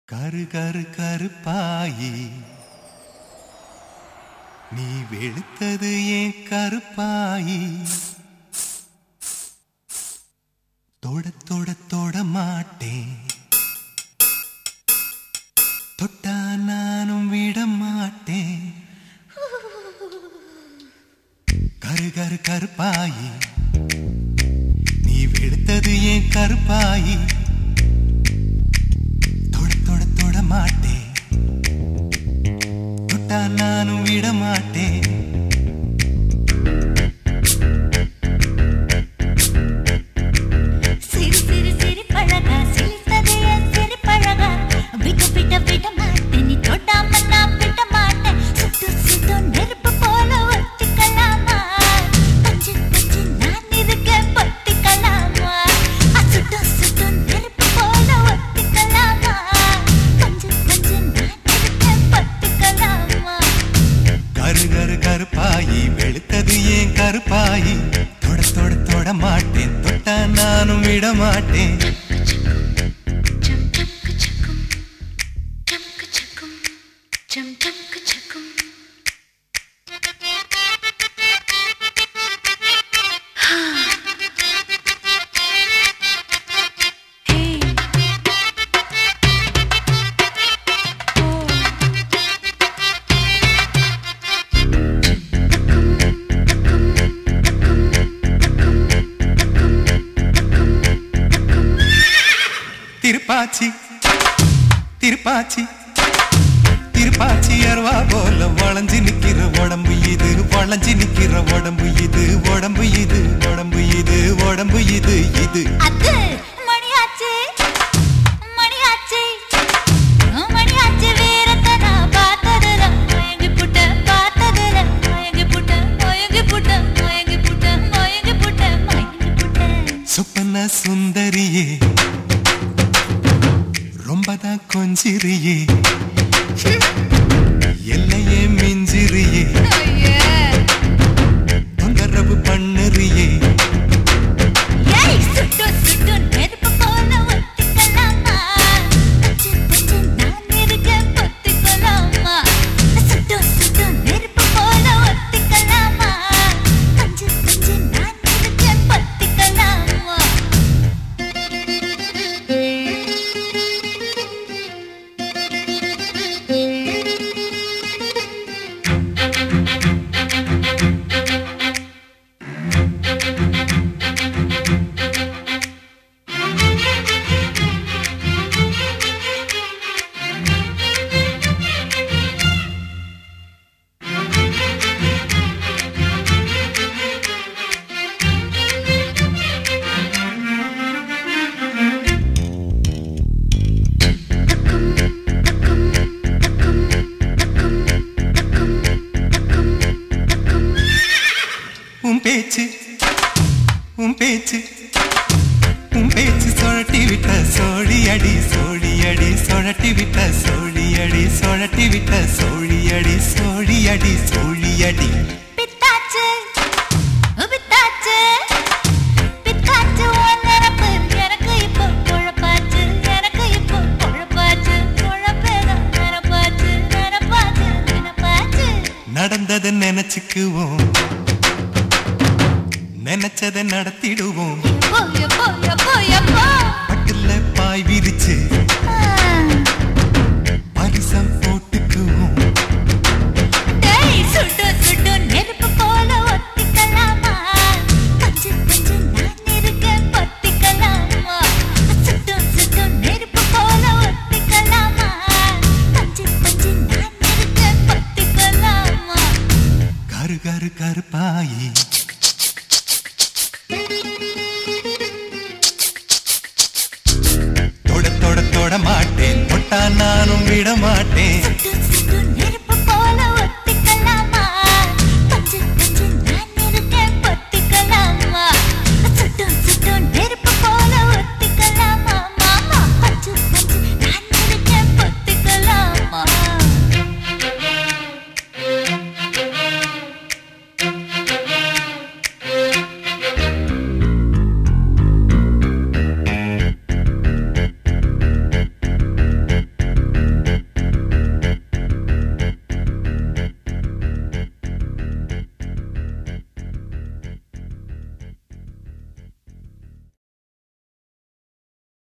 கரு கரு கருப்பாயி நீ வெளுத்தது ஏன் கருப்பாயி தொட தொட தொட மாட்டேன் தொட்டா நானும் விட மாட்டேன் கரு கரு கருப்பாயி நீ வெளுத்தது ஏன் கருப்பாயி தொட தொட தொட மாட்டேன் தொட்டா நானும் விட மாட்டேன் சிறு சிறு சிறு பழகா சிரித்ததே என் சிறு பழகா விட்டு விட்ட விட மாட்டேன் நீ தொடாம நான் விட மாட்டேன் சுட்டு சுட்டு நெருப்பு போல ஒட்டிக்கலாமா பஞ்சு பஞ்சு நான் இருக்கேன் பத்திக்கலாமா சுட்டு சுட்டு நெருப்பு போல ஒட்டிக்கலாமா பஞ்சு பஞ்சு நான் இருக்கேன் பத்திக்கலாமா கரு கரு கருப்பாயி வெளுத்தது ஏன் கருப்பாயி தொட தொட தொட மாட்டேன் தொட்டா நானும் விட மாட்டேன் Chum chum chum Thiruppachi Thiruppachi Thiruppachi அருவா போல வளைஞ்சு நிக்கிற உடம்பு இது வளைஞ்சு நிக்கிற உடம்பு இது உடம்பு இது உடம்பு இது உடம்பு இது இது அது மணியாச்சு மணியாச்சு மணியாச்சு வீரத்தை நான் பார்த்ததுல மயங்கி புட்ட பார்த்ததுல மயங்கி புட்ட மயங்கி புட்ட மயங்கி புட்ட மயங்கி புட்ட மயங்கி புட்ட சொப்பன சுந்தரியே ரொம்பதான் கொஞ்சிரியே எல்லையே மிஞ்சிரியே தொந்தரவு பண்ணுறியே ஏய் சுட்டு சுட்டு நெருப்பு போல ஒட்டிக்கலாமா பஞ்சு பஞ்சு நான் இருக்கேன் பத்திக்கலாமா சுட்டு சுட்டு நெருப்பு போல ஒட்டிக்கலாமா பஞ்சு பஞ்சு நான் இருக்கேன் பத்திக்கலாமா உன் பேச்சு உன் பேச்சு உன் பேச்சு சுழட்டி விட்ட சோழி அடி சோழி அடி சுழட்டி விட்ட சோழி அடி சுழட்டி விட்ட சோழி அடி சோழி அடி சோழி அடி பித்தாச்சு பித்தாச்சு பித்தாச்சு உன் நினப்பு எனக்கு இப்போ குழப்பாச்சு எனக்கு இப்போ குழப்பாச்சு குழப்பேதான் நினப்பாச்சு நினப்பாச்சு நினப்பாச்சு நடந்ததை நினைச்சுக்குவோம் நினைச்சதை நடத்திடுவோம் எப்போ எப்போ